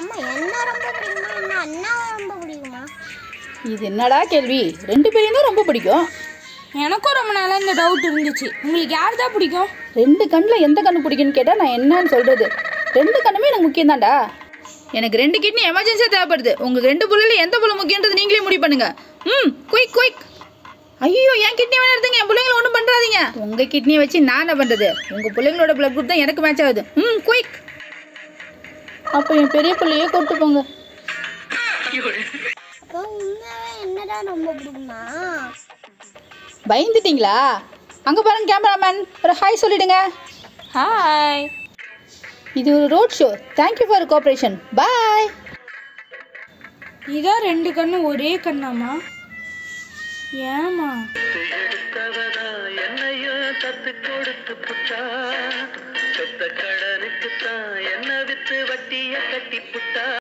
அம்மா என்ன ரொம்ப பிடிக்குமா என்ன அண்ணாவை ரொம்ப பிடிக்குமா இது என்னடா கேள்வி ரெண்டு பேரையும் தான் ரொம்ப பிடிக்கும் எனக்கும் ரொம்ப நாளாக இந்த டவுட் இருந்துச்சு உங்களுக்கு யார் தான் பிடிக்கும் ரெண்டு கண்ணில் எந்த கண்ணு பிடிக்குன்னு கேட்டால் நான் என்னன்னு சொல்கிறது ரெண்டு கண்ணுமே எனக்கு முக்கியம் தான்டா எனக்கு ரெண்டு கிட்னி எமர்ஜென்சியாக தேவைப்படுது உங்களுக்கு ரெண்டு புள்ளையில எந்த புள்ள முக்கியன்றது நீங்களே முடிவு பண்ணுங்க ம் குயிக் குயிக் ஐயோ என் கிட்னி வேணா எடுத்துங்க என் பிள்ளைங்கள ஒன்றும் பண்ணுறாதீங்க உங்கள் கிட்னியை வச்சு நான் என்ன பண்ணுறது உங்கள் பிள்ளைங்களோட பிளட் குரூப் தான் எனக்கு மேட்ச் ஆகுது ம் குயிக் அப்போ என் பெரிய பிள்ளையே கொட்டு போங்க அப்போ உண்மையாவே என்னதான் ரொம்ப பிடிக்குமா பயந்துட்டீங்களா அங்கே பாருங்க கேமராமேன் ஒரு ஹாய் சொல்லிடுங்க ஹாய் இது ஒரு road show thank you for cooperation bye இதான் ரெண்டு கண்ணு ஒரே கண்ணாமா ஏமா எடுத்தவதா என்னையும் தத்து கொடுத்து புட்டா பெத்த கடனுக்கு தான் என்ன வித்து வட்டிய கட்டி புட்டா